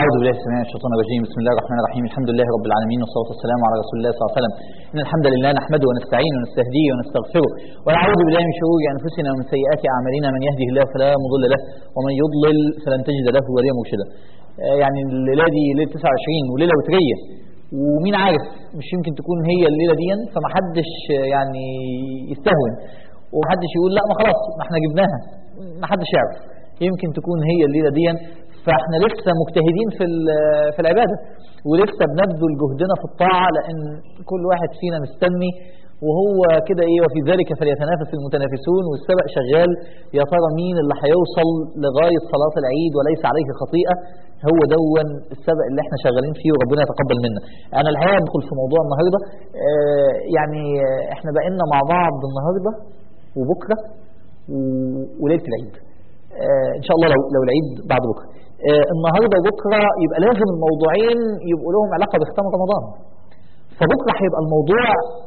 أعوذ بالله السميع الشيطان الرجيم بسم الله الرحمن الرحيم الحمد لله رب العالمين والصلاة والسلام على رسول الله صلى الله عليه وسلم إن الحمد لله نحمده ونستعينه ونستهديه ونستغفره ونعوذ بالله من شرور أنفسنا ومن سيئات أعمالنا من يهده الله فلا مضل له ومن يضلل فلن تجد له وليا مرشدا آه، يعني الليلة دي ليلة 29 وليلة وترية ومين عارف مش يمكن تكون هي الليلة دي فمحدش آه، يعني يستهون ومحدش يقول لا ما خلاص ما احنا جبناها محدش يعرف يمكن تكون هي الليلة دي فاحنا لسه مجتهدين في ال- في العبادة ولسه بنبذل جهدنا في الطاعة لأن كل واحد فينا مستني وهو كده ايه وفي ذلك فليتنافس المتنافسون والسبق شغال يا ترى مين اللي هيوصل لغاية صلاة العيد وليس عليه خطيئة هو دون السبق اللي احنا شغالين فيه وربنا يتقبل منا انا الحقيقة ادخل في موضوع النهاردة آه يعني آه، احنا بقينا مع بعض النهاردة وبكرة و- وليلة العيد آه، ان شاء الله لو لو العيد بعد بكره آه، النهارده وبكره يبقى لازم الموضوعين يبقوا لهم علاقه بختام رمضان فبكره هيبقى الموضوع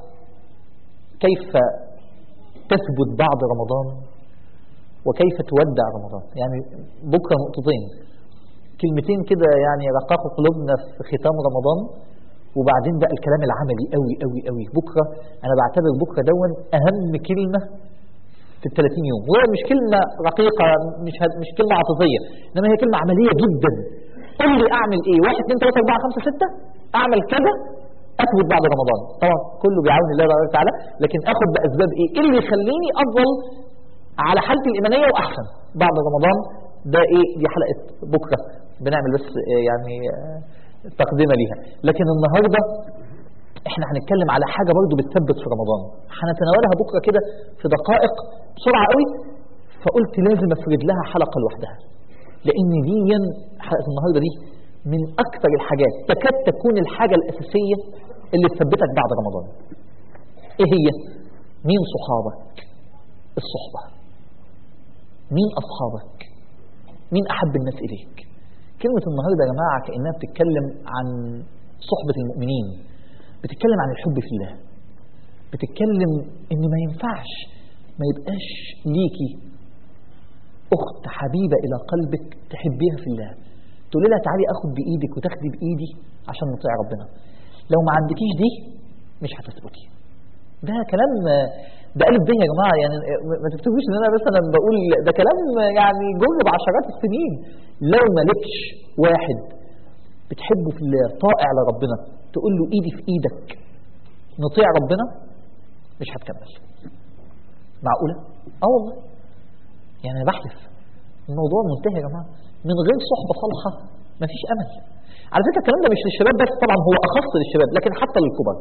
كيف تثبت بعد رمضان وكيف تودع رمضان يعني بكره نقطتين كلمتين كده يعني رققوا قلوبنا في ختام رمضان وبعدين بقى الكلام العملي قوي قوي قوي بكره انا بعتبر بكره دون اهم كلمه في ال 30 يوم وهي مش كلمة رقيقة مش هد... مش كلمة عاطفية إنما هي كلمة عملية جدا قل لي أعمل إيه واحد اثنين ثلاثة أربعة خمسة ستة أعمل كذا أثبت بعد رمضان طبعا كله بعون الله تبارك وتعالى لكن آخد بأسباب إيه إيه اللي يخليني أفضل على حالتي الإيمانية وأحسن بعد رمضان ده إيه دي حلقة بكرة بنعمل بس إيه يعني آه، تقدمة ليها لكن النهاردة احنا هنتكلم على حاجة برضو بتثبت في رمضان هنتناولها بكرة كده في دقائق بسرعة قوي فقلت لازم افرد لها حلقة لوحدها لان دي حلقة النهاردة دي من اكثر الحاجات تكاد تكون الحاجة الاساسية اللي تثبتك بعد رمضان ايه هي مين صحابك الصحبة مين اصحابك مين احب الناس اليك كلمة النهاردة يا جماعة كأنها بتتكلم عن صحبة المؤمنين بتتكلم عن الحب في الله بتتكلم ان ما ينفعش ما يبقاش ليكي اخت حبيبه الى قلبك تحبيها في الله تقولي لها تعالي اخد بايدك وتاخدي بايدي عشان نطيع ربنا لو ما عندكيش دي مش هتثبتي ده كلام ده قلب بيا يا جماعه يعني ما تفتكروش ان انا مثلا بقول ده كلام يعني جرب عشرات السنين لو مالكش واحد بتحبه في الله طائع لربنا تقول له ايدي في ايدك نطيع ربنا مش هتكمل معقوله اه والله يعني انا بحلف الموضوع منتهي يا جماعه من غير صحبه صالحه مفيش امل على فكره الكلام ده مش للشباب بس طبعا هو اخص للشباب لكن حتى للكبار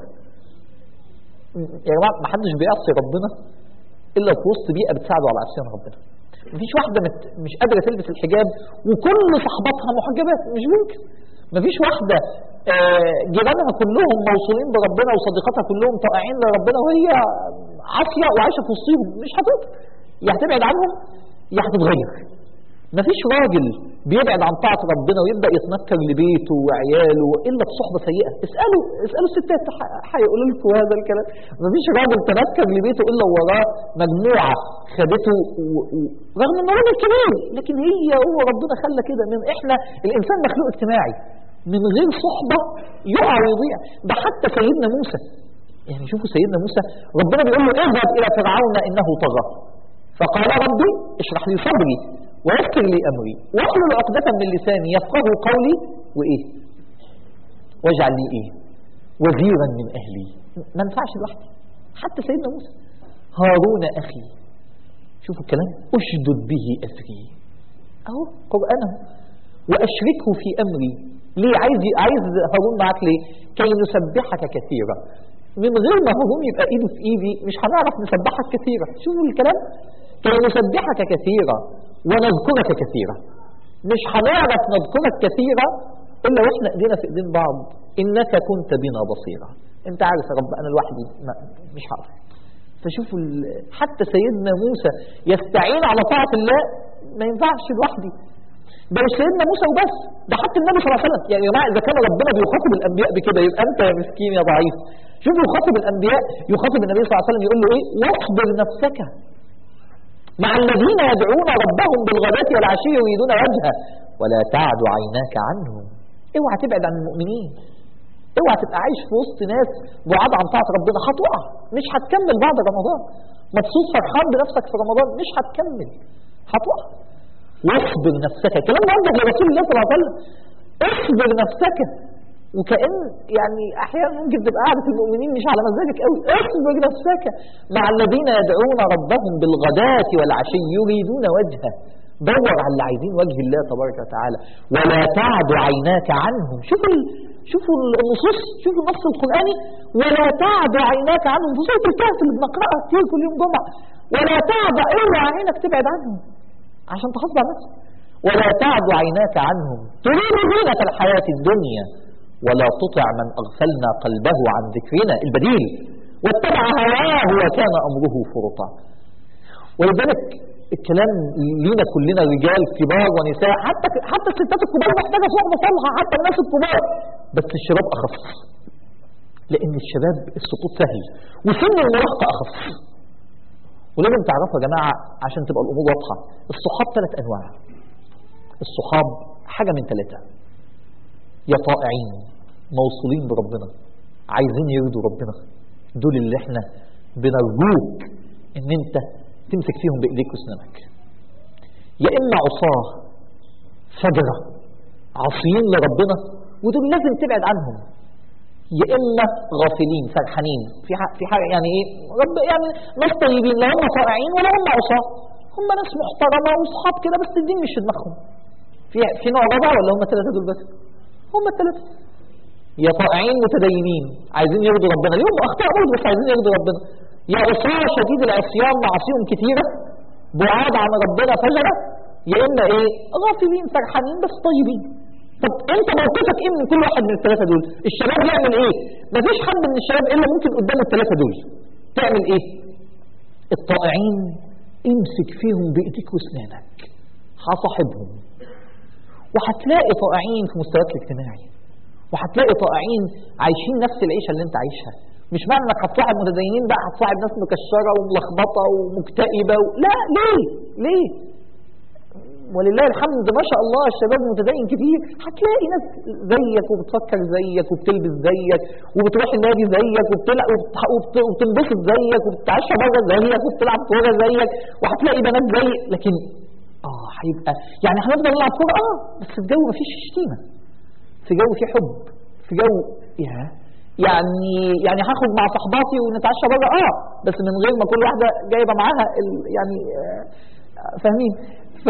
يا جماعه ما حدش بيعصي ربنا الا في وسط بيئه بتساعده على عصيان ربنا مفيش واحده مت مش قادره تلبس الحجاب وكل صحباتها محجبات مش ممكن مفيش واحده آه، جيرانها كلهم موصولين بربنا وصديقاتها كلهم طائعين لربنا وهي عاصيه وعايشه في وسطهم مش هتقدر يا هتبعد عنهم يا هتتغير مفيش راجل بيبعد عن طاعة ربنا ويبدأ يتنكر لبيته وعياله إلا بصحبة سيئة اسألوا اسألوا الستات ح- هيقولوا لكم هذا الكلام مفيش راجل تنكر لبيته إلا وراه مجموعة خدته و... و... رغم إنه راجل كبير لكن هي هو ربنا خلى كده من إحنا الإنسان مخلوق اجتماعي من غير صحبة يقع ويضيع ده حتى سيدنا موسى يعني شوفوا سيدنا موسى ربنا بيقول له اذهب إلى فرعون إنه طغى فقال ربي اشرح لي صدري ويسر لي امري واحلل عقدة من لساني يفقه قولي وايه؟ واجعل لي ايه؟ وزيرا من اهلي ما ينفعش لوحدي حتى سيدنا موسى هارون اخي شوفوا الكلام اشدد به اثري اهو قرانه واشركه في امري ليه عايز عايز هارون معاك ليه؟ كي نسبحك كثيرا من غير ما هارون يبقى ايده في ايدي مش هنعرف نسبحك كثيرا شوفوا الكلام كي نسبحك كثيرا ونذكرك كثيرا مش هنعرف نذكرك كثيرا الا واحنا ايدينا في ايدين بعض انك كنت بنا بصيرا انت عارف يا رب انا لوحدي ما مش هعرف فشوفوا ال- حتى سيدنا موسى يستعين على طاعه الله ما ينفعش لوحدي ده مش سيدنا موسى وبس ده حتى النبي صلى الله عليه وسلم يعني يا جماعه اذا كان ربنا بيخاطب الانبياء بكده يبقى انت يا مسكين يا ضعيف شوفوا يخاطب الانبياء يخاطب النبي صلى الله عليه وسلم يقول له ايه واصبر نفسك مع الذين يدعون ربهم بالغداة والعشي يريدون وجهه ولا تعد عيناك عنهم اوعى تبعد عن المؤمنين اوعى تبقى عايش في وسط ناس بعاد عن طاعه ربنا هتقع مش هتكمل بعد رمضان مبسوط فرحان بنفسك في رمضان مش هتكمل هتقع واصبر نفسك كلام برضه لرسول الله صلى الله عليه وسلم اصبر نفسك وكأن يعني أحيانا ممكن تبقى قاعدة المؤمنين مش على مزاجك قوي اصبر نفسك مع الذين يدعون ربهم بالغداة والعشي يريدون وجهه دور على اللي عايزين وجه الله تبارك وتعالى ولا تعد عيناك عنهم شوف ال... شوفوا النصوص شوفوا النص القرآني ولا تعد عيناك عنهم في سورة الكهف اللي بنقرأها كتير كل يوم جمعة ولا تعد اوعى عينك تبعد عنهم عشان تحافظ على نفسك ولا تعد عيناك عنهم تريد زينة الحياة الدنيا ولا تطع من أغفلنا قلبه عن ذكرنا البديل واتبع هواه وكان أمره فرطا ولذلك الكلام لينا كلنا رجال كبار ونساء حتى حتى الستات الكبار محتاجه صحبه صالحه حتى الناس الكبار بس الشباب اخف لان الشباب السقوط سهل وسن المراهقه اخف ولازم تعرفوا يا جماعه عشان تبقى الامور واضحه الصحاب ثلاث انواع الصحاب حاجه من ثلاثه يا طائعين موصولين بربنا عايزين يرضوا ربنا دول اللي احنا بنرجوك ان انت تمسك فيهم بايديك واسنانك يا اما عصاه فجره عاصيين لربنا ودول لازم تبعد عنهم يا اما غافلين سرحانين في حاجة في حاجه يعني ايه رب يعني ناس طيبين لا هم طائعين ولا هم عصاه هم ناس محترمه واصحاب كده بس الدين مش في دماغهم في في نوع رابع ولا هم الثلاثه دول بس هم الثلاثه يا طائعين متدينين عايزين يرضوا ربنا ليهم اخطاء برضه بس عايزين يرضوا ربنا يا عصاة شديد العصيان معاصيهم كتيرة بعاد عن ربنا فجرة يا إما إيه غافلين فرحانين بس طيبين طب أنت موقفك إيه من كل واحد من الثلاثة دول الشباب يعمل إيه مفيش حد من الشباب إلا ممكن قدام الثلاثة دول تعمل إيه الطائعين امسك فيهم بإيديك واسنانك هصاحبهم وهتلاقي طائعين في مستواك الاجتماعي وهتلاقي طائعين عايشين نفس العيشة اللي انت عايشها مش معنى انك هتصاحب متدينين بقى هتصاحب ناس مكشره وملخبطه ومكتئبه و... لا ليه؟ ليه؟ ولله الحمد ما شاء الله الشباب متدين كتير هتلاقي ناس زيك وبتفكر زيك وبتلبس زيك وبتروح النادي زيك وبتلعب وبت... وبتنبسط زيك وبتتعشى بره زيك وبتلعب كوره زيك وهتلاقي بنات زيك لكن اه هيبقى يعني هنفضل نلعب كوره اه بس في جو مفيش شتيمه في جو في حب في جو يا يعني يعني هاخد مع صحباتي ونتعشى بره اه بس من غير ما كل واحده جايبه معاها ال يعني آه فاهمين ف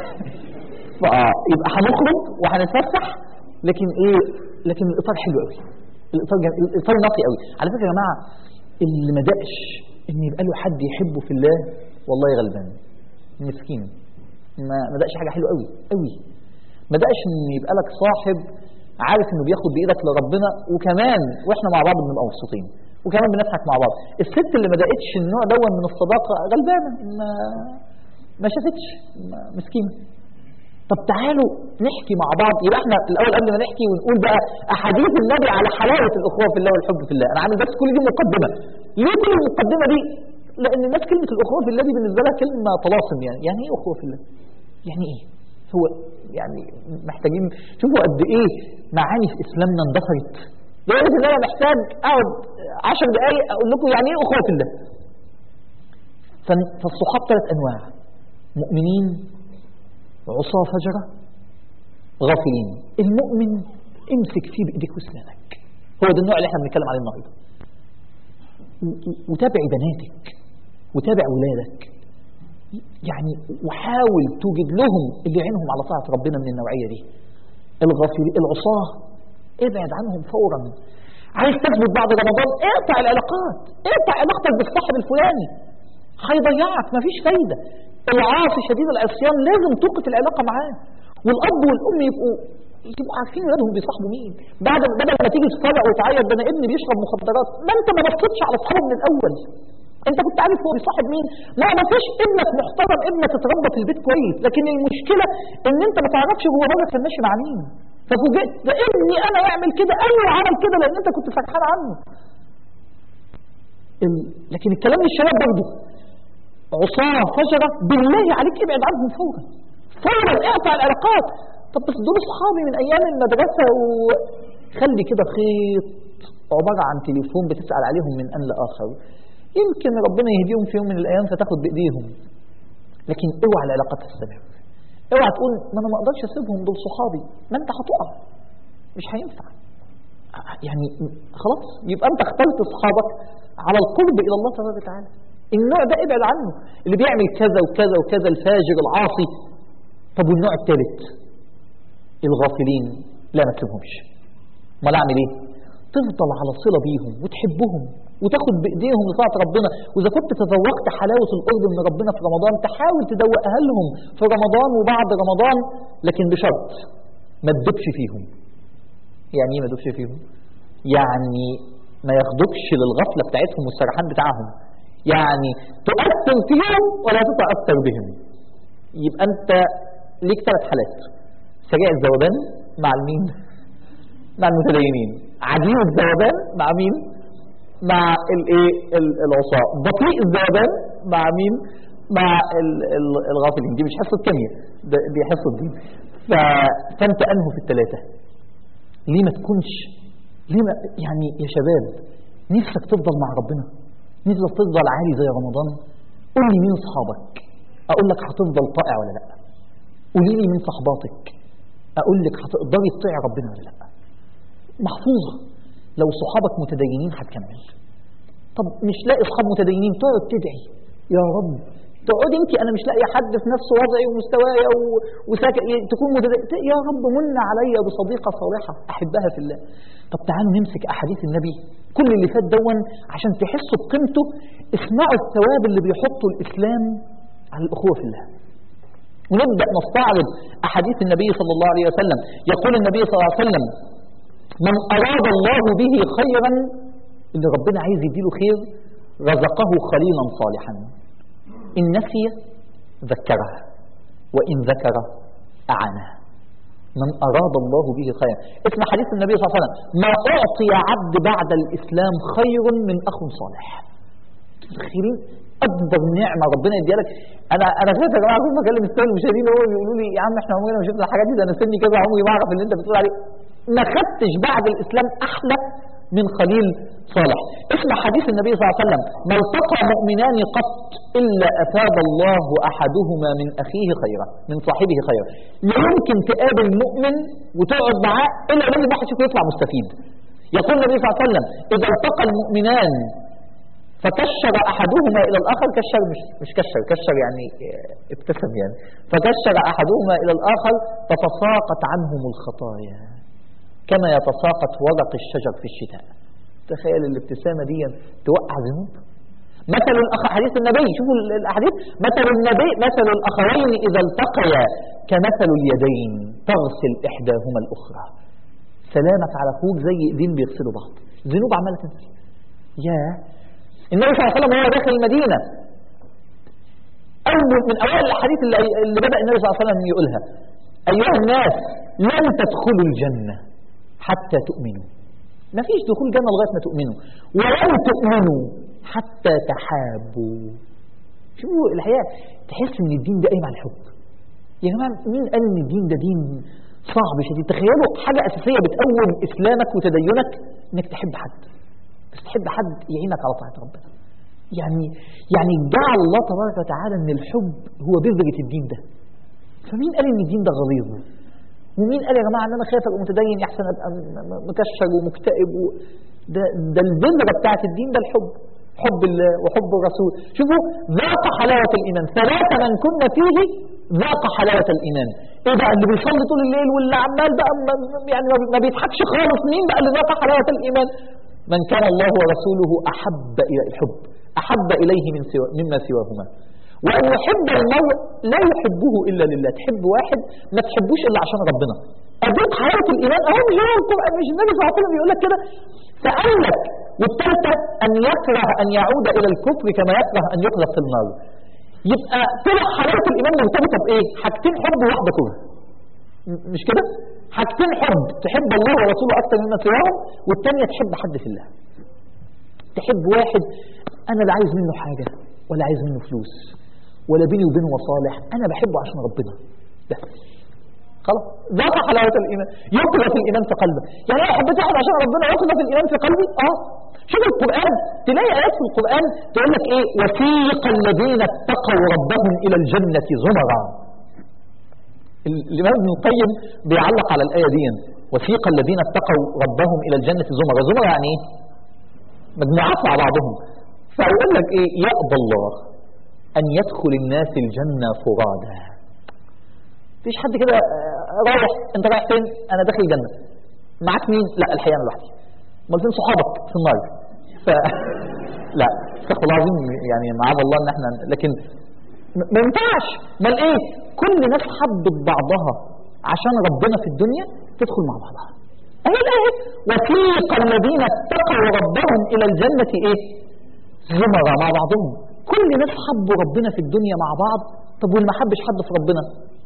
ف يبقى هنخرج وهنتفسح لكن ايه لكن الاطار حلو قوي الاطار جم... الاطار نقي قوي على فكره يا جماعه اللي ما دقش ان يبقى له حد يحبه في الله والله غلبان مسكين ما ما دقش حاجه حلوه قوي قوي ما دقش ان يبقى لك صاحب عارف انه بياخد بايدك لربنا وكمان واحنا مع بعض بنبقى مبسوطين وكمان بنضحك مع بعض الست اللي ما دقتش النوع دون من الصداقه غلبانه ما ما شافتش مسكينه طب تعالوا نحكي مع بعض يبقى احنا الاول قبل ما نحكي ونقول بقى احاديث النبي على حلاوه الاخوه في الله والحب في الله انا عامل بس كل دي مقدمه ليه كل المقدمه دي لان الناس كلمه الاخوه في الله دي بالنسبه لها كلمه طلاسم يعني يعني ايه اخوه في الله يعني ايه هو يعني محتاجين شوفوا قد ايه معاني في اسلامنا اندثرت لدرجه ان انا محتاج اقعد 10 دقائق اقول لكم يعني ايه اخوه في الله فالصحاب ثلاث انواع مؤمنين عصاة فجرة غافلين المؤمن امسك فيه بايديك واسنانك هو ده النوع اللي احنا بنتكلم عليه النهارده وتابع بناتك وتابع ولادك يعني وحاول توجد لهم اللي يعينهم على طاعة ربنا من النوعية دي الغافل العصاة ابعد عنهم فورا عايز تثبت بعد رمضان اقطع العلاقات اقطع علاقتك بالصاحب الفلاني هيضيعك مفيش فايدة العاصي شديد العصيان لازم توقف العلاقة معاه والأب والأم يبقوا يبقوا عارفين ولادهم بيصاحبوا مين بعد بدل ما تيجي تتفرع وتعيط ده انا ابني بيشرب مخدرات ما انت ما بصيتش على اصحابه من الاول انت كنت عارف هو بيصاحب مين لا ما فيش ابنك محترم ابنك اتربى في البيت كويس لكن المشكله ان انت ما تعرفش هو بره كان ماشي مع مين ففوجئت ده ابني انا يعمل كده ايوه عمل كده لان انت كنت فرحان عنه ال... لكن الكلام للشباب برضه عصاه فجره بالله عليك ابعد عنهم فورا فورا اقطع العلاقات طب بس دول اصحابي من ايام المدرسه وخلي كده خيط عباره عن تليفون بتسال عليهم من ان لاخر يمكن ربنا يهديهم في يوم من الايام فتاخد بايديهم لكن اوعى العلاقات تستمر اوعى تقول ما انا ما اقدرش اسيبهم دول صحابي ما انت هتقع مش هينفع يعني خلاص يبقى انت اخترت اصحابك على القرب الى الله تبارك وتعالى النوع ده ابعد عنه اللي بيعمل كذا وكذا وكذا الفاجر العاصي طب والنوع الثالث الغافلين لا ما تسيبهمش امال اعمل ايه تفضل على صله بيهم وتحبهم وتاخد بايديهم لطاعه ربنا واذا كنت تذوقت حلاوه القرب من ربنا في رمضان تحاول تدوقها لهم في رمضان وبعد رمضان لكن بشرط ما تدبش فيهم يعني ايه ما تدبش فيهم يعني ما ياخدوكش للغفله بتاعتهم والسرحان بتاعهم يعني تؤثر فيهم ولا تتاثر بهم يبقى انت ليك ثلاث حالات سريع الذوبان مع المين مع المتدينين عجيب الذوبان مع مين مع الايه العصاة بطيء الذوبان مع مين مع الغافلين دي مش حصه كيمياء دي حصه دين فانت انه في الثلاثه ليه ما تكونش ليه ما يعني يا شباب نفسك تفضل مع ربنا نفسك تفضل عالي زي رمضان قول لي مين اصحابك اقول لك هتفضل طائع ولا لا قولي لي مين صحباتك اقول لك هتقدري تطيعي ربنا ولا لا محفوظه لو صحابك متدينين هتكمل طب مش لاقي اصحاب متدينين تقعد تدعي يا رب تقعد انت انا مش لاقي حد في نفس وضعي ومستواي وساكن تكون متدين يا رب من علي بصديقه صالحه احبها في الله طب تعالوا نمسك احاديث النبي كل اللي فات دون عشان تحسوا بقيمته اسمعوا الثواب اللي بيحطه الاسلام على الاخوه في الله ونبدا نستعرض احاديث النبي صلى الله عليه وسلم يقول النبي صلى الله عليه وسلم من اراد الله به خيرا ان ربنا عايز يديله خير رزقه خليلا صالحا ان نسي ذكره وان ذكر اعانه من أراد الله به خيرا اسم حديث النبي صلى الله عليه وسلم ما أعطي عبد بعد الإسلام خير من أخ صالح متخيلين اكبر نعمه ربنا يديها لك انا انا خايف يا جماعه كل ما اكلم السؤال المشاهدين هو بيقولوا لي يا عم احنا عمرنا ما شفنا الحاجات دي ده انا سني كذا عمري ما اعرف اللي انت بتقول عليه ما خدتش بعد الاسلام احلى من خليل صالح اسمع حديث النبي صلى الله عليه وسلم ما التقى مؤمنان قط الا افاد الله احدهما من اخيه خيرا من صاحبه خيرا لا يمكن تقابل مؤمن وتقعد معاه الا لازم واحد فيكم يطلع مستفيد يقول النبي صلى الله عليه وسلم اذا التقى المؤمنان فكشر احدهما الى الاخر كشر مش مش كشر كشر يعني ابتسم يعني فكشر احدهما الى الاخر فتساقط عنهم الخطايا كما يتساقط ورق الشجر في الشتاء تخيل الابتسامه دي توقع ذنوب مثل الأخ حديث النبي شوفوا الاحاديث مثل النبي مثل الاخرين اذا التقيا كمثل اليدين تغسل احداهما الاخرى سلامك على اخوك زي ايدين بيغسلوا بعض ذنوب عماله تنزل يا النبي صلى الله عليه وسلم وهو داخل المدينة أول من أوائل الأحاديث اللي, اللي بدأ النبي صلى الله عليه وسلم يقولها أيها الناس لن تدخلوا الجنة حتى تؤمنوا ما فيش دخول جنة لغاية ما تؤمنوا ولن تؤمنوا حتى تحابوا شوفوا الحقيقة تحس إن الدين ده قايم على الحب يا جماعة مين قال إن الدين ده دين صعب شديد تخيلوا حاجة أساسية بتقوم إسلامك وتدينك إنك تحب حد بس تحب حد يعينك على طاعة ربنا يعني يعني جعل الله تبارك وتعالى ان الحب هو بذرة الدين ده فمين قال ان الدين ده غليظ ومين قال يا جماعه ان انا خايف ابقى متدين احسن ابقى مكشر ومكتئب و... ده ده البذره بتاعت الدين ده الحب حب الله وحب الرسول شوفوا ذاق حلاوه الايمان ثلاثه من كنا فيه ذاق حلاوه الايمان ايه بقى اللي بيصلي طول الليل واللي عمال بقى يعني ما بيضحكش خالص مين بقى اللي ذاق حلاوه الايمان من كان الله ورسوله أحب إلى الحب أحب إليه من سوى مما سواهما وأن يحب المرء لا يحبه إلا لله تحب واحد ما تحبوش إلا عشان ربنا أديك حياة الإيمان أهو مش هو القرآن مش النبي صلى الله عليه وسلم بيقول لك كده فقال لك والثالثة أن يكره أن يعود إلى الكفر كما يكره أن يقذف في النار يبقى طلع حياة الإيمان مرتبطة بإيه؟ حاجتين حب وواحدة كره مش كده؟ حاجتين حب تحب الله ورسوله أكثر مما سواهم والثانية تحب حد في الله تحب واحد أنا لا عايز منه حاجة ولا عايز منه فلوس ولا بيني وبينه مصالح أنا بحبه عشان ربنا بس خلاص ذاق حلاوة الإيمان يقذف الإيمان في قلبه يعني أنا حبيت واحد عشان ربنا يقذف الإيمان في قلبي اه شوف القرآن تلاقي آيات في القرآن تقول لك إيه وسيق الذين اتقوا ربهم إلى الجنة زمرا الإمام ابن القيم بيعلق على الآية دي وسيق الذين اتقوا ربهم إلى الجنة زمرا زمرا يعني إيه مجموعات مع بعضهم فيقول لك إيه يأبى الله أن يدخل الناس الجنة فرادا مفيش حد كده آه، رايح انت رايح فين انا داخل الجنه معاك مين لا الحقيقه انا لوحدي امال فين صحابك في النار ف لا استغفر الله العظيم يعني معاذ الله ان احنا لكن م- ما ينفعش امال ايه كل ناس حبت بعضها عشان ربنا في الدنيا تدخل مع بعضها اهي الايه وسيق الذين اتقوا ربهم الى الجنه ايه زمرا مع بعضهم كل ناس حبوا ربنا في الدنيا مع بعض طب واللي ما حبش حد في ربنا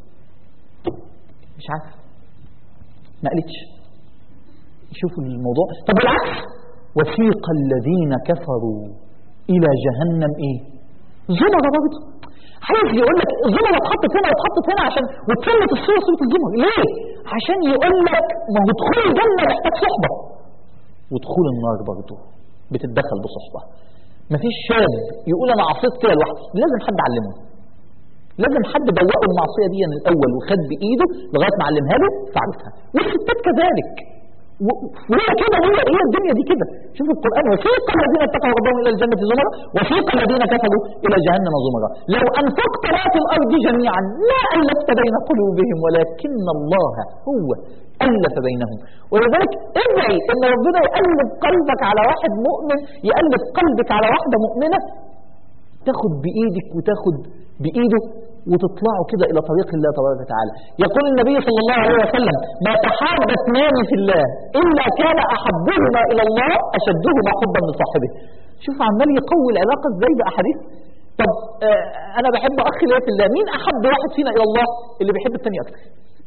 مش عارف ما قالتش شوفوا الموضوع طب بالعكس وسيق الذين كفروا الى جهنم ايه زمر برضه عايز يقول لك الزمر اتحطت هنا واتحطت هنا عشان واتسمت الصوره صوره الزمر ليه عشان يقول لك ما هو دخول الجنه محتاج صحبه ودخول النار برضه بتتدخل بصحبه مفيش شاب يقول انا عصيت كده لوحدي لازم حد علمه لازم حد دوقه المعصيه دي من الاول وخد بايده لغايه ما علمها له فعرفها والستات كذلك و- وهي كده هي هي الدنيا دي كده شوف القران وسيق الذين اتقوا ربهم الى الجنه زمرا وسيق الذين كفروا الى جهنم زمرا لو انفقت ما في الارض جميعا ما الفت بين قلوبهم ولكن الله هو الف بينهم ولذلك ادعي ان ربنا يقلب قلبك على واحد مؤمن يقلب قلبك على واحده مؤمنه تاخد بايدك وتاخد بايده وتطلعوا كده الى طريق الله تبارك وتعالى يقول النبي صلى الله عليه وسلم ما تحاب اثنان في الله الا كان احبهما الى الله اشدهما حبا لصاحبه شوف عمال يقوي العلاقه ازاي باحاديث طب آه انا بحب اخي ليا في الله مين احب واحد فينا الى الله اللي بيحب الثاني اكتر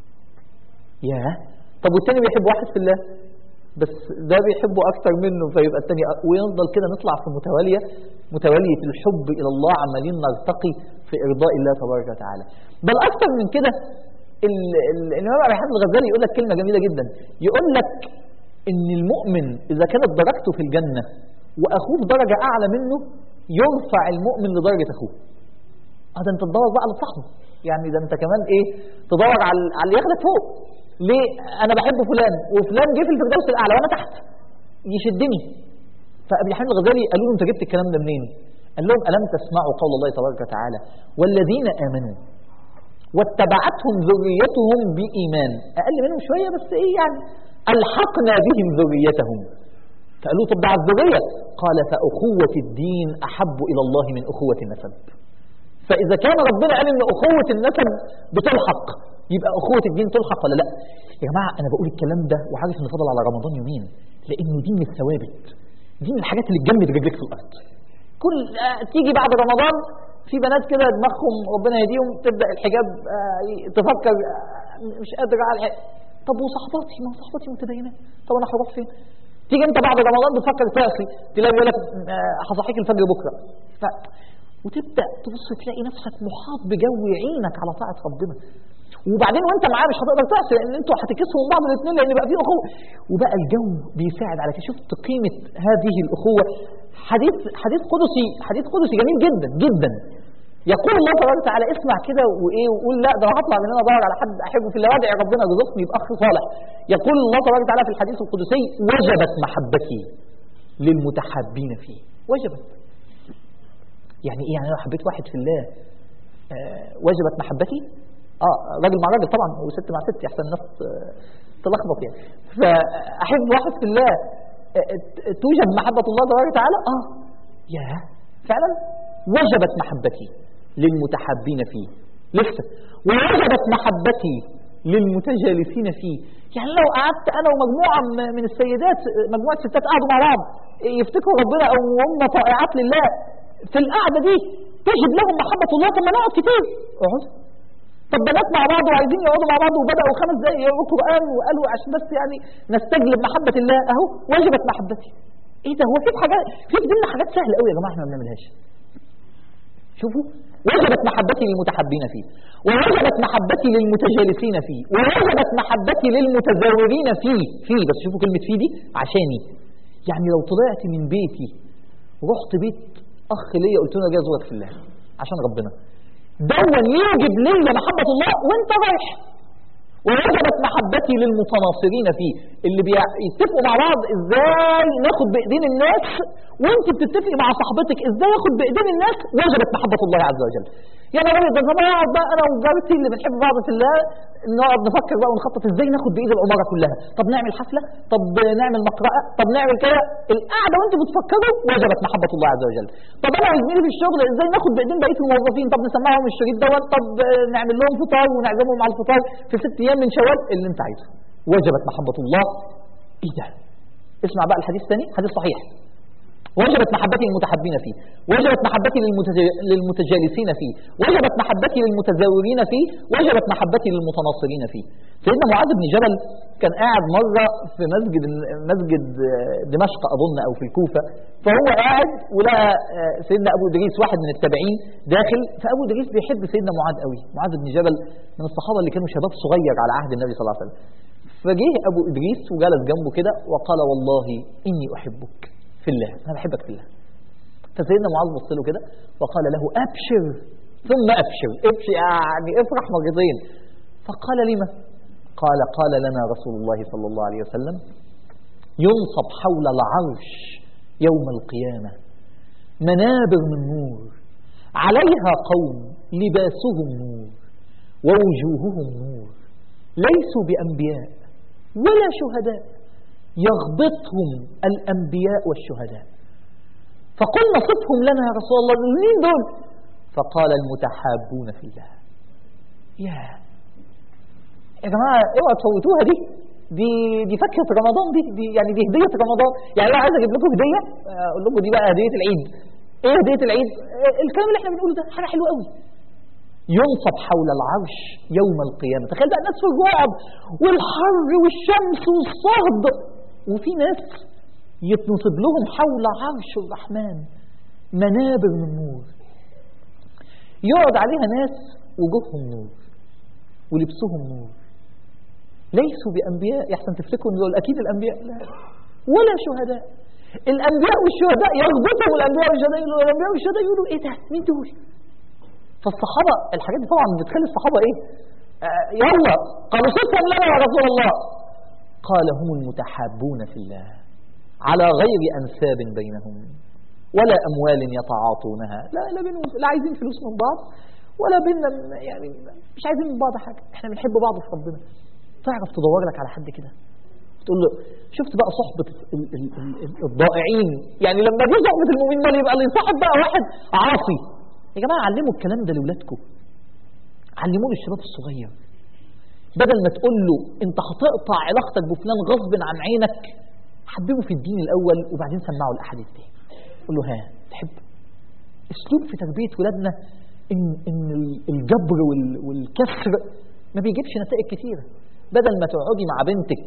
ياه طب والتاني بيحب واحد في الله بس ده بيحبه اكتر منه فيبقى التاني أ- ويفضل كده نطلع في متواليه متواليه الحب الى الله عمالين نرتقي في ارضاء الله تبارك وتعالى بل اكتر من كده ال- ال- الامام ابي حامد الغزالي يقول لك كلمه جميله جدا يقول لك ان المؤمن اذا كانت درجته في الجنه واخوه في درجه اعلى منه يرفع المؤمن لدرجه اخوه اه ده انت تدور بقى على صاحبه يعني ده انت كمان ايه تدور على على اللي ياخدك فوق ليه انا بحب فلان وفلان جه في الفردوس الاعلى وانا تحت يشدني فابي حامد الغزالي قالوا له انت جبت الكلام ده منين قال لهم الم تسمعوا قول الله تبارك وتعالى والذين امنوا واتبعتهم ذريتهم بايمان اقل منهم شويه بس ايه يعني الحقنا بهم ذريتهم فقالوا طب ده على الذريه قال فاخوه الدين احب الى الله من اخوه النسب فإذا كان ربنا قال إن أخوة النسب بتلحق يبقى أخوة الدين تلحق ولا لا؟ يا جماعة أنا بقول الكلام ده وعارف إن فضل على رمضان يومين لأنه دي من الثوابت دي من الحاجات اللي تجمد رجلك في الأرض كل آه، تيجي بعد رمضان في بنات كده دماغهم ربنا يهديهم تبدأ الحجاب آه، تفكر آه، مش قادرة على الحجاب طب وصحباتي ما صحباتي متدينات طب أنا هروح فين؟ تيجي انت بعد رمضان بتفكر تعصي تلاقي يقول لك آه، هصحيك الفجر بكره ف... وتبدا تبص تلاقي نفسك محاط بجو يعينك على طاعه ربنا وبعدين وانت معاه مش هتقدر تعصي لان انتوا هتكسوا من بعض الاثنين لان بقى في اخوه وبقى الجو بيساعد على كده شفت قيمه هذه الاخوه حديث حديث قدسي حديث قدسي جميل جدا جدا يقول الله تبارك وتعالى اسمع كده وايه وقول لا ده انا هطلع من هنا ادور على حد احبه في الله وادعي ربنا يرزقني باخ صالح يقول الله تبارك وتعالى في الحديث القدسي وجبت محبتي للمتحابين فيه وجبت يعني ايه يعني انا حبيت واحد في الله آه وجبت محبتي اه راجل مع راجل طبعا وست مع ست احسن الناس آه، تلخبط يعني فاحب واحد في الله آه، آه، توجب محبه الله تبارك وتعالى اه يا فعلا وجبت محبتي للمتحابين فيه لسه ووجبت محبتي للمتجالسين فيه يعني لو قعدت انا ومجموعه م- من السيدات مجموعه ستات قعدوا مع بعض يفتكروا ربنا او هم طائعات لله في القعده دي تجد لهم محبه الله طب ما نقعد كتير اقعد طب بنات مع بعض وعايزين يقعدوا مع بعض وبداوا خمس دقائق يقروا قران وقالوا عشان بس يعني نستجلب محبه الله اهو وجبت محبتي ايه ده هو في حاجات في في ديننا حاجات سهله قوي يا جماعه احنا ما بنعملهاش شوفوا وجبت محبتي للمتحبين فيه ووجبت محبتي للمتجالسين فيه ووجبت محبتي للمتزاورين فيه فيه بس شوفوا كلمة فيه دي عشاني يعني لو طلعت من بيتي ورحت بيت أخ ليا قلت له جاي أزورك في الله عشان ربنا دون يوجب ليا محبة الله وانت رايح ووجبت محبتي للمتناصرين فيه اللي بيتفقوا مع بعض ازاي ناخد بايدين الناس وانت بتتفقي مع صاحبتك ازاي ياخد بايدين الناس وجبت محبه الله عز وجل يعني انا ده زمان اقعد بقى انا وجارتي اللي بنحب بعض في الله نقعد نفكر بقى ونخطط ازاي ناخد بايد العماره كلها طب نعمل حفله طب نعمل مقرأة طب نعمل كده القعده وانتوا بتفكروا وجبت محبه الله عز وجل طب انا وزميلي في الشغل ازاي ناخد بايدين بقيه الموظفين طب نسمعهم الشريط دوت طب نعمل لهم فطار ونعزمهم على الفطار في ست ايام من شوال اللي انت عايزه وجبت محبه الله ايه ده اسمع بقى الحديث الثاني حديث صحيح وجبت محبتي للمتحبين فيه وجبت محبتي للمتج- للمتجالسين فيه وجبت محبتي للمتزاورين فيه وجبت محبتي للمتناصرين فيه سيدنا معاذ بن جبل كان قاعد مرة في مسجد مسجد دمشق أظن أو في الكوفة فهو قاعد ولقى سيدنا أبو إدريس واحد من التابعين داخل فأبو إدريس بيحب سيدنا معاذ قوي معاذ بن جبل من الصحابة اللي كانوا شباب صغير على عهد النبي صلى الله عليه وسلم فجه أبو إدريس وجلس جنبه كده وقال والله إني أحبك في الله أنا بحبك في الله فسيدنا معاذ بص له كده وقال له أبشر ثم أبشر ابشر يعني افرح مرتين فقال لما قال قال لنا رسول الله صلى الله عليه وسلم ينصب حول العرش يوم القيامة منابر من نور عليها قوم لباسهم نور ووجوههم نور ليسوا بأنبياء ولا شهداء يغبطهم الأنبياء والشهداء فقلنا صفهم لنا يا رسول الله مين دول فقال المتحابون في الله يا يا جماعة اوعوا تفوتوها دي دي دي فاكهة رمضان دي, دي يعني دي هدية رمضان يعني لو عايز اجيب لكم هدية اقول لكم دي بقى هدية العيد ايه هدية العيد إيه الكلام اللي احنا بنقوله ده حاجة حلوة قوي ينصب حول العرش يوم القيامة تخيل بقى الناس في الرعب والحر والشمس والصهد وفي ناس يتنصب لهم حول عرش الرحمن منابر من نور يقعد عليها ناس وجوههم نور ولبسهم نور ليسوا بأنبياء يحسن تفتكروا ان دول أكيد الأنبياء لا ولا شهداء الأنبياء والشهداء يغبطهم الأنبياء والشهداء يقولوا الأنبياء والشهداء يقولوا إيه ده مين دول فالصحابة الحاجات دي طبعا بتخلي الصحابة إيه آه يلا قالوا صفهم لنا يا رسول الله قال هم المتحابون في الله على غير أنساب بينهم ولا أموال يتعاطونها لا لا بينهم لا عايزين فلوس من بعض ولا بيننا يعني مش عايزين من بعض حاجة احنا بنحب بعض في ربنا تعرف تدور لك على حد كده تقول له شفت بقى صحبة ال- ال- ال- الضائعين يعني لما دي صحبة المؤمن مال يبقى اللي يصاحب بقى واحد عاصي يا جماعة علموا الكلام ده لأولادكم علموه للشباب الصغير بدل ما تقول له انت هتقطع علاقتك بفلان غصب عن عينك حببه في الدين الأول وبعدين سمعه الأحاديث دي قول له ها تحب اسلوب في تربية ولادنا ان, إن الجبر وال- والكسر ما بيجيبش نتائج كتيرة بدل ما تقعدي مع بنتك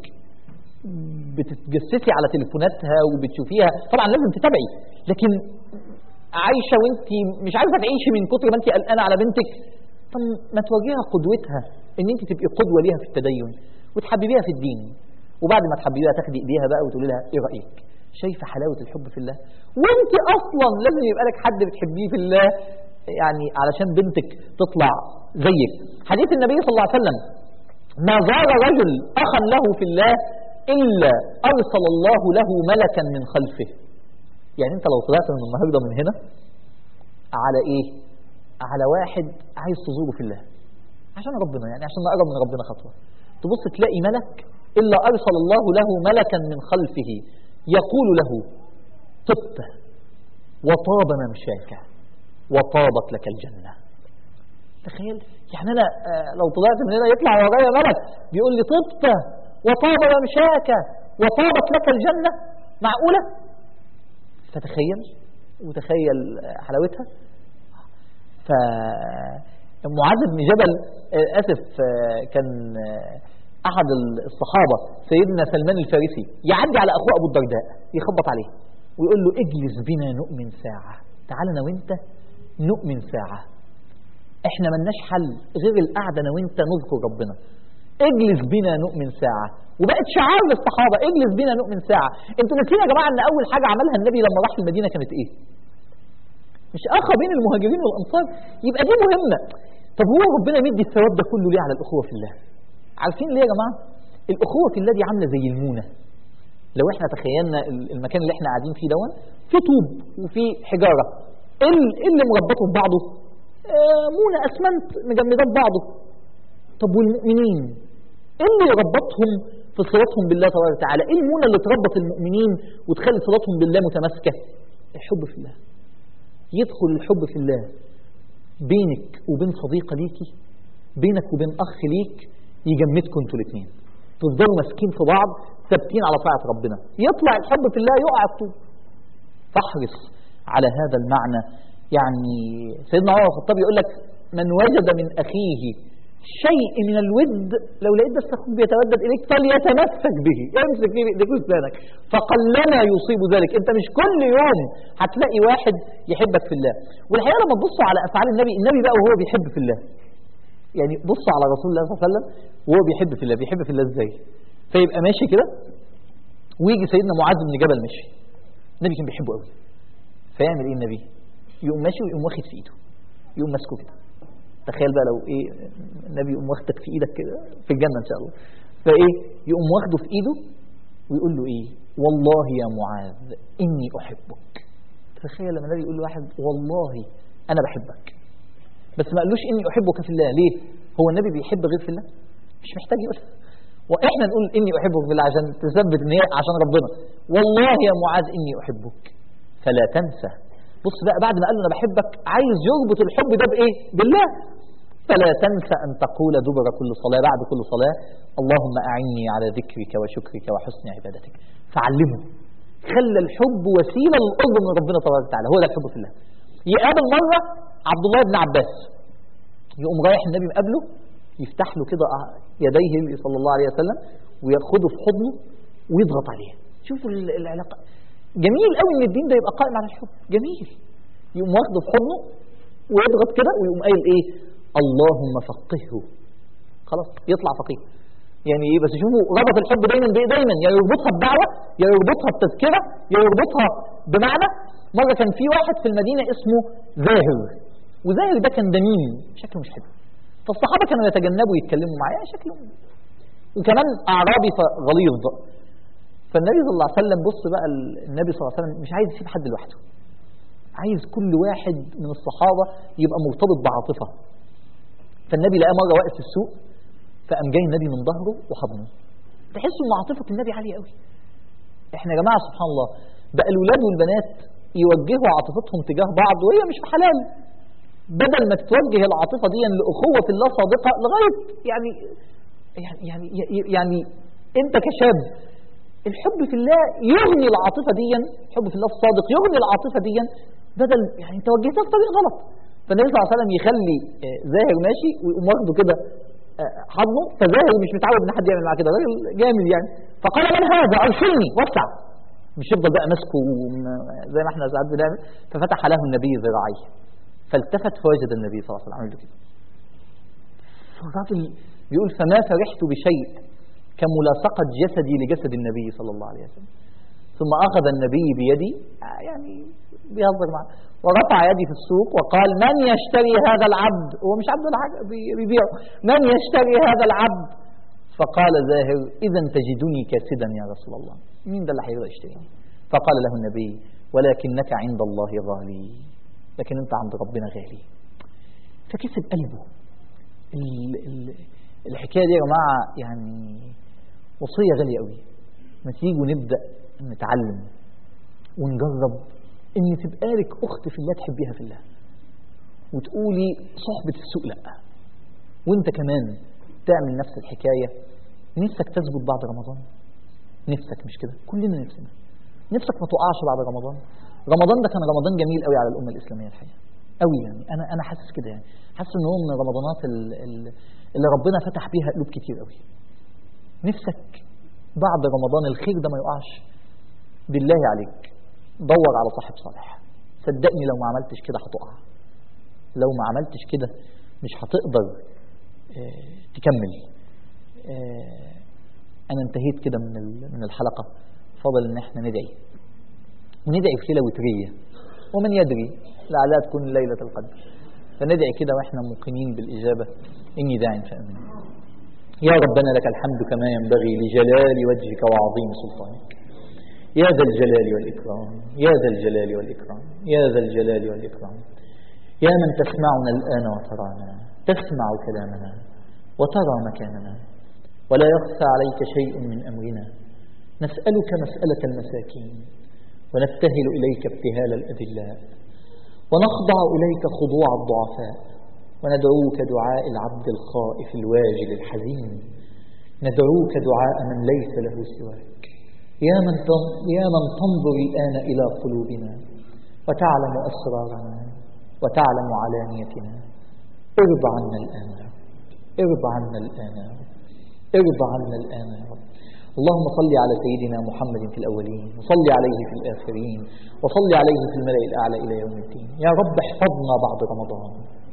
بتتجسسي على تليفوناتها وبتشوفيها طبعا لازم تتابعي لكن عايشة وانت مش عارفة تعيشي من كتر ما انت قلقانة على بنتك طب ما تواجهها قدوتها ان انت تبقي قدوة ليها في التدين وتحببيها في الدين وبعد ما تحببيها تاخدي ايديها بقى وتقولي لها ايه رأيك شايفة حلاوة الحب في الله وانت اصلا لازم يبقى لك حد بتحبيه في الله يعني علشان بنتك تطلع زيك حديث النبي صلى الله عليه وسلم ما زار رجل اخا له في الله الا ارسل الله له ملكا من خلفه يعني انت لو طلعت من النهارده من هنا على ايه على واحد عايز تزوره في الله عشان ربنا يعني عشان نقرب من ربنا خطوه تبص تلاقي ملك الا ارسل الله له ملكا من خلفه يقول له طبت وطاب ممشاك وطابت لك الجنه تخيل يعني انا آه، لو طلعت من هنا يطلع ورايا ملك بيقول لي طبت وطاب ممشاك وطابت لك الجنه معقوله فتخيل وتخيل حلاوتها فمعاذ بن جبل آه، اسف آه، كان آه، احد الصحابه سيدنا سلمان الفارسي يعدي على اخوه ابو الدرداء يخبط عليه ويقول له اجلس بنا نؤمن ساعه تعال انا وانت نؤمن ساعه احنا ملناش حل غير القعده انا وانت نذكر ربنا اجلس بنا نؤمن ساعه وبقت شعار للصحابه اجلس بنا نؤمن ساعه انتوا ناسيين يا جماعه ان اول حاجه عملها النبي لما راح المدينه كانت ايه مش اخى بين المهاجرين والانصار يبقى دي مهمه طب هو ربنا مدي الثواب ده كله ليه على الاخوه في الله عارفين ليه يا جماعه الاخوه في الله دي عامله زي المونه لو احنا تخيلنا المكان اللي احنا قاعدين فيه دون في طوب وفي حجاره ايه اللي مربطه ببعضه آه مونه اسمنت مجمدات ببعضه طب والمؤمنين ايه اللي يربطهم في صلاتهم بالله تبارك وتعالى ايه المونه اللي تربط المؤمنين وتخلي صلاتهم بالله متماسكه الحب في الله يدخل الحب في الله بينك وبين صديقه ليكي بينك وبين اخ ليك يجمدكم انتوا الاثنين تفضلوا ماسكين في بعض ثابتين على طاعه ربنا يطلع الحب في الله يقع الطوب فاحرص على هذا المعنى يعني سيدنا عمر الخطاب يقول لك من وجد من اخيه شيء من الود لو لقيت بس اخوك بيتودد اليك فليتمسك به امسك فيه بايديك واسنانك فقلما يصيب ذلك انت مش كل يوم هتلاقي واحد يحبك في الله والحقيقه لما تبصوا على افعال النبي النبي بقى وهو بيحب في الله يعني بصوا على رسول الله صلى الله عليه وسلم وهو بيحب في الله بيحب في الله ازاي فيبقى ماشي كده ويجي سيدنا معاذ بن جبل ماشي النبي كان بيحبه قوي فيعمل ايه النبي يقوم ماشي ويقوم واخد في ايده يقوم ماسكه كده تخيل بقى لو ايه النبي يقوم واخدك في ايدك كده في الجنه ان شاء الله فايه يقوم واخده في ايده ويقول له ايه والله يا معاذ اني احبك تخيل لما النبي يقول لواحد والله انا بحبك بس ما قالوش اني احبك في الله ليه هو النبي بيحب غير في الله مش محتاج يقول واحنا نقول اني احبك في الله عشان تثبت ان هي عشان ربنا والله يا معاذ اني احبك فلا تنسى بص بقى بعد ما قال له انا بحبك عايز يربط الحب ده بايه بالله فلا تنسى ان تقول دبر كل صلاه بعد كل صلاه اللهم اعني على ذكرك وشكرك وحسن عبادتك فعلمه خلى الحب وسيله للقرب من ربنا تبارك وتعالى هو ده الحب في الله يقابل مره عبد الله بن عباس يقوم رايح النبي مقابله يفتح له كده يديه صلى الله عليه وسلم وياخده في حضنه ويضغط عليه شوفوا العلاقه جميل قوي ان الدين ده يبقى قائم على الحب جميل يقوم واخده في حضنه ويضغط كده ويقوم قايل ايه اللهم فقهه خلاص يطلع فقيه يعني ايه بس شوفوا ربط الحب دايما بايه دايما يا يربطها بدعوه يا يربطها بتذكره يا يربطها بمعنى مره كان في واحد في المدينه اسمه زاهر وزاهر ده كان دميم شكله مش حلو فالصحابه كانوا يتجنبوا يتكلموا معاه شكله وكمان اعرابي غليظ فالنبي صلى الله عليه وسلم بص بقى النبي صلى الله عليه وسلم مش عايز يسيب حد لوحده عايز كل واحد من الصحابه يبقى مرتبط بعاطفه فالنبي لقاه مره واقف في السوق فقام جاي النبي من ظهره وحضنه تحسوا ان عاطفه النبي عاليه قوي احنا يا جماعه سبحان الله بقى الاولاد والبنات يوجهوا عاطفتهم تجاه بعض وهي مش في حلال بدل ما تتوجه العاطفه دي لاخوه في الله صادقه لغايه يعني يعني يعني يعني انت كشاب الحب في الله يغني العاطفه دي الحب في الله الصادق يغني العاطفه دي بدل يعني انت وجهتها في طريق غلط فالنبي صلى الله عليه وسلم يخلي زاهر ماشي ويقوم واخده كده حضنه فزاهر مش متعود ان حد يعمل معاه كده راجل جامد يعني فقال من هذا ارسلني وسع مش يفضل بقى ماسكه زي ما احنا ساعات بنعمل ففتح له النبي ذراعيه فالتفت فوجد النبي صلى الله عليه وسلم عمل كده فالراجل بيقول فما فرحت بشيء كملاصقة جسدي لجسد النبي صلى الله عليه وسلم ثم أخذ النبي بيدي يعني بيهزر معه ورفع يدي في السوق وقال من يشتري هذا العبد هو مش عبد الحاج بيبيعه من يشتري هذا العبد فقال زاهر إذا تجدني كاسدا يا رسول الله مين ده اللي هيرضى يشتريني فقال له النبي ولكنك عند الله غالي لكن انت عند ربنا غالي فكسب قلبه ال ال الحكايه دي يا جماعه يعني وصيه غاليه قوي ما تيجوا نبدا نتعلم ونجرب ان تبقى لك اخت في الله تحبيها في الله وتقولي صحبه السوق لا وانت كمان تعمل نفس الحكايه نفسك تثبت بعد رمضان نفسك مش كده كلنا نفسنا نفسك ما تقعش بعد رمضان رمضان ده كان رمضان جميل قوي على الامه الاسلاميه الحقيقه قوي يعني انا انا حاسس كده يعني حاسس ان هو من الرمضانات اللي ربنا فتح بيها قلوب كتير قوي نفسك بعد رمضان الخير ده ما يقعش بالله عليك دور على صاحب صالح صدقني لو ما عملتش كده هتقع لو ما عملتش كده مش هتقدر آه، تكمل آه، أنا انتهيت كده من من الحلقة فضل إن احنا ندعي وندعي في ليلة وترية ومن يدري لعلها تكون ليلة القدر فندعي كده واحنا موقنين بالإجابة إني داع فأمن يا ربنا لك الحمد كما ينبغي لجلال وجهك وعظيم سلطانك يا ذا الجلال والإكرام يا ذا الجلال والإكرام يا ذا الجلال والإكرام يا من تسمعنا الآن وترانا تسمع كلامنا وترى مكاننا ولا يخفى عليك شيء من أمرنا نسألك مسألة المساكين ونبتهل إليك ابتهال الأذلاء ونخضع إليك خضوع الضعفاء وندعوك دعاء العبد الخائف الواجل الحزين ندعوك دعاء من ليس له سواك يا من يا من تنظر الآن إلى قلوبنا وتعلم أسرارنا وتعلم علانيتنا ارض عنا الآن يا رب ارض عنا الآن يا رب ارض عنا الآن يا رب اللهم صل على سيدنا محمد في الأولين وصل عليه في الآخرين وصل عليه في الملأ الأعلى إلى يوم الدين يا رب احفظنا بعد رمضان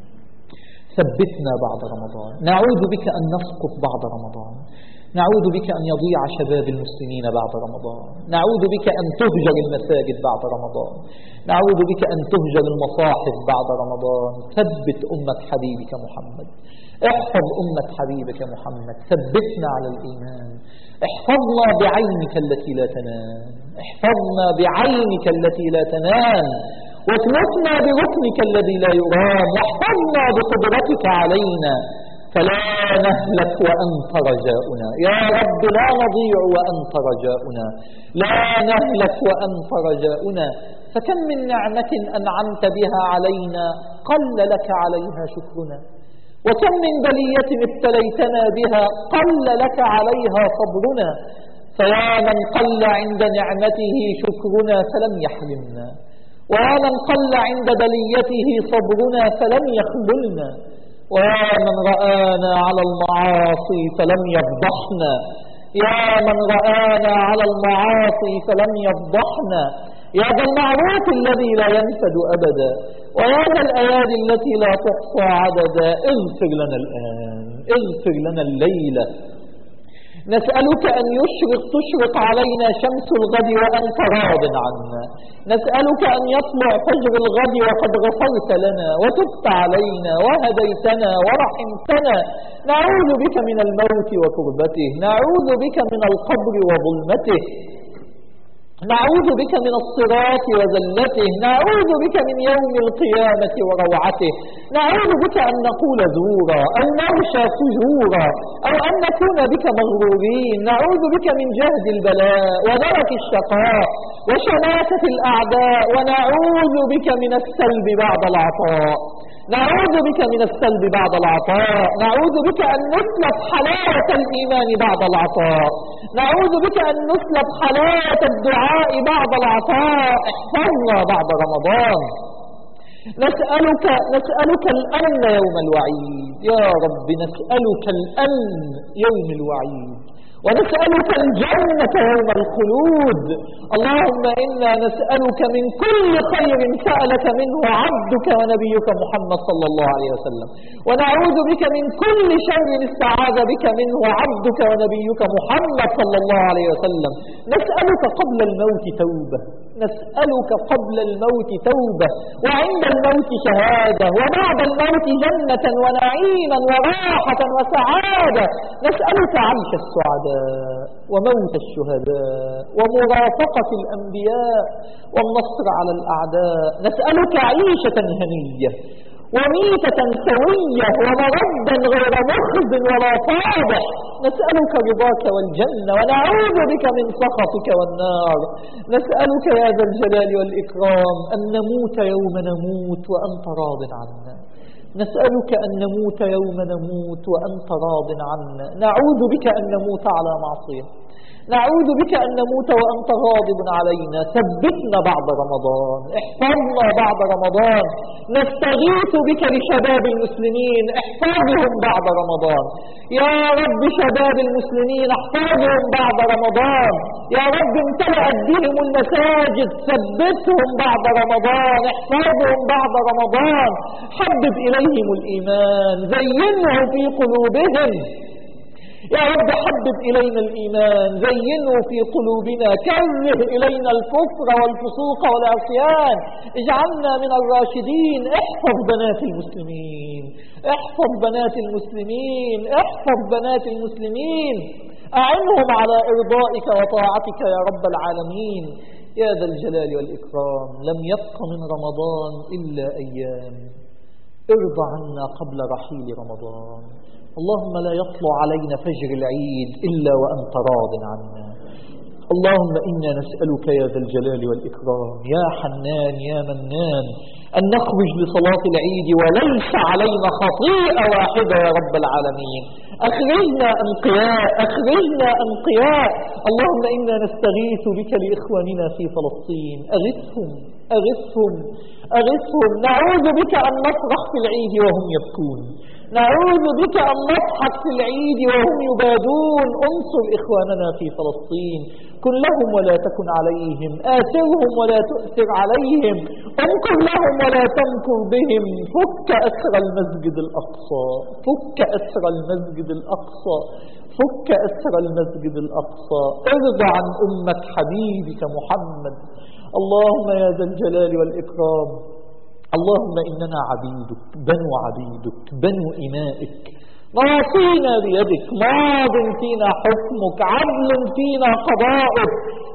ثبتنا بعد رمضان نعوذ بك أن نسقط بعد رمضان نعوذ بك أن يضيع شباب المسلمين بعد رمضان نعوذ بك أن تهجر المساجد بعد رمضان نعوذ بك أن تهجر المصاحف بعد رمضان ثبت أمة حبيبك محمد احفظ أمة حبيبك محمد ثبتنا على الإيمان احفظنا بعينك التي لا تنام احفظنا بعينك التي لا تنام واكنفنا بركنك الذي لا يرام واحفظنا بقدرتك علينا فلا نهلك وأنت رجاؤنا يا رب لا نضيع وأنت رجاؤنا لا نهلك وأنت رجاؤنا فكم من نعمة أنعمت بها علينا قل لك عليها شكرنا وكم من بلية ابتليتنا بها قل لك عليها صبرنا فيا من قل عند نعمته شكرنا فلم يحرمنا ويا من قل عند بليته صبرنا فلم يخذلنا ويا من رآنا على المعاصي فلم يفضحنا يا من رآنا على المعاصي فلم يفضحنا يا ذا المعروف الذي لا ينفد أبدا ويا ذا الأيادي التي لا تحصى عددا اغفر لنا الآن اغفر لنا الليلة نسألك أن يشرق تشرق علينا شمس الغد وأنت راض عنا نسألك أن يطلع فجر الغد وقد غفرت لنا وتبت علينا وهديتنا ورحمتنا نعوذ بك من الموت وكربته نعوذ بك من القبر وظلمته نعوذ بك من الصراط وزلته نعوذ بك من يوم القيامة وروعته نعوذ بك أن نقول زورا أو نغشى فجورا أو أن نكون بك مغرورين نعوذ بك من جهد البلاء ودرك الشقاء وشماتة الأعداء ونعوذ بك من السلب بعد العطاء نعوذ بك من السلب بعد العطاء نعوذ بك أن نسلب حلاوة الإيمان بعد العطاء نعوذ بك أن نسلب حلاوة الدعاء بعد العطاء احفظنا بعد رمضان نسألك نسألك الأمن يوم الوعيد يا رب نسألك الأمن يوم الوعيد ونسألك الجنة يوم الخلود اللهم إنا نسألك من كل خير سألك منه عبدك ونبيك محمد صلى الله عليه وسلم ونعوذ بك من كل شر استعاذ بك منه عبدك ونبيك محمد صلى الله عليه وسلم نسألك قبل الموت توبة نسألك قبل الموت توبة وعند الموت شهادة وبعد الموت جنة ونعيما وراحة وسعادة نسألك عيش السعداء وموت الشهداء ومرافقة الأنبياء والنصر على الأعداء نسألك عيشة هنية وميتة سوية ومردا غير مخز ولا فاضح نسألك رضاك والجنة ونعوذ بك من سخطك والنار نسألك يا ذا الجلال والإكرام أن نموت يوم نموت وأنت راض عنا نسألك أن نموت يوم نموت وأنت راض عنا نعوذ بك أن نموت على معصية نعوذ بك أن نموت وأنت غاضب علينا ثبتنا بعد رمضان احفظنا بعد رمضان نستغيث بك لشباب المسلمين احفظهم بعد رمضان يا رب شباب المسلمين احفظهم بعد رمضان يا رب امتلأت بهم المساجد ثبتهم بعد رمضان احفظهم بعد رمضان حبب إليهم الإيمان زينه في قلوبهم يا رب حبب إلينا الإيمان زينه في قلوبنا كره إلينا الكفر والفسوق والعصيان اجعلنا من الراشدين احفظ بنات المسلمين احفظ بنات المسلمين احفظ بنات المسلمين أعنهم على إرضائك وطاعتك يا رب العالمين يا ذا الجلال والإكرام لم يبق من رمضان إلا أيام ارض عنا قبل رحيل رمضان اللهم لا يطلع علينا فجر العيد إلا وأنت راض عنا اللهم إنا نسألك يا ذا الجلال والإكرام يا حنان يا منان أن نخرج لصلاة العيد وليس علينا خطيئة واحدة يا رب العالمين أخرجنا أنقياء أخرجنا أنقياء اللهم إنا نستغيث بك لإخواننا في فلسطين أغثهم أغثهم أغثهم نعوذ بك أن نفرح في العيد وهم يبكون نعوذ بك أن نضحك في العيد وهم يبادون انصر إخواننا في فلسطين كن لهم ولا تكن عليهم آثرهم ولا تؤثر عليهم انكر لهم ولا تمكر بهم فك أسر المسجد الأقصى فك أسر المسجد الأقصى فك أسر المسجد الأقصى ارضى عن أمة حبيبك محمد اللهم يا ذا الجلال والإكرام اللهم إننا عبيدك بنو عبيدك بنو إمائك ناصينا بيدك ماض فينا حكمك عدل فينا قضاؤك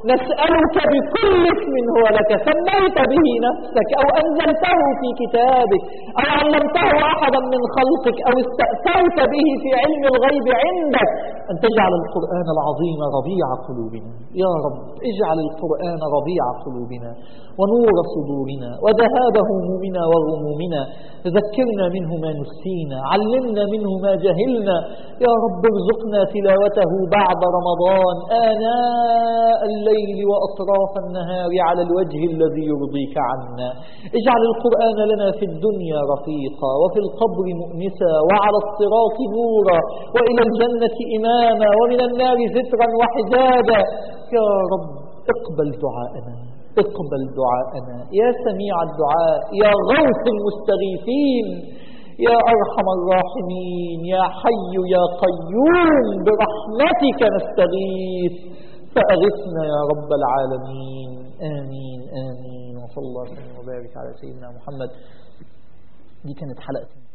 نسألك بكل اسم هو لك سميت به نفسك أو أنزلته في كتابك أو علمته أحدا من خلقك أو استأثرت به في علم الغيب عندك أن تجعل القرآن العظيم ربيع قلوبنا يا رب اجعل القرآن ربيع قلوبنا ونور صدورنا وذهاب همومنا وغمومنا ذكرنا منه ما نسينا علمنا منه ما جهلنا يا رب ارزقنا تلاوته بعد رمضان آناء الليل وأطراف النهار على الوجه الذي يرضيك عنا اجعل القرآن لنا في الدنيا رفيقا وفي القبر مؤنسا وعلى الصراط نورا وإلى الجنة إماما ومن النار سترا وحجابا يا رب اقبل دعاءنا اقبل دعاءنا يا سميع الدعاء يا غوث المستغيثين يا أرحم الراحمين يا حي يا قيوم برحمتك نستغيث فأغثنا يا رب العالمين آمين آمين وصلى الله وسلم وبارك على سيدنا محمد دي كانت حلقة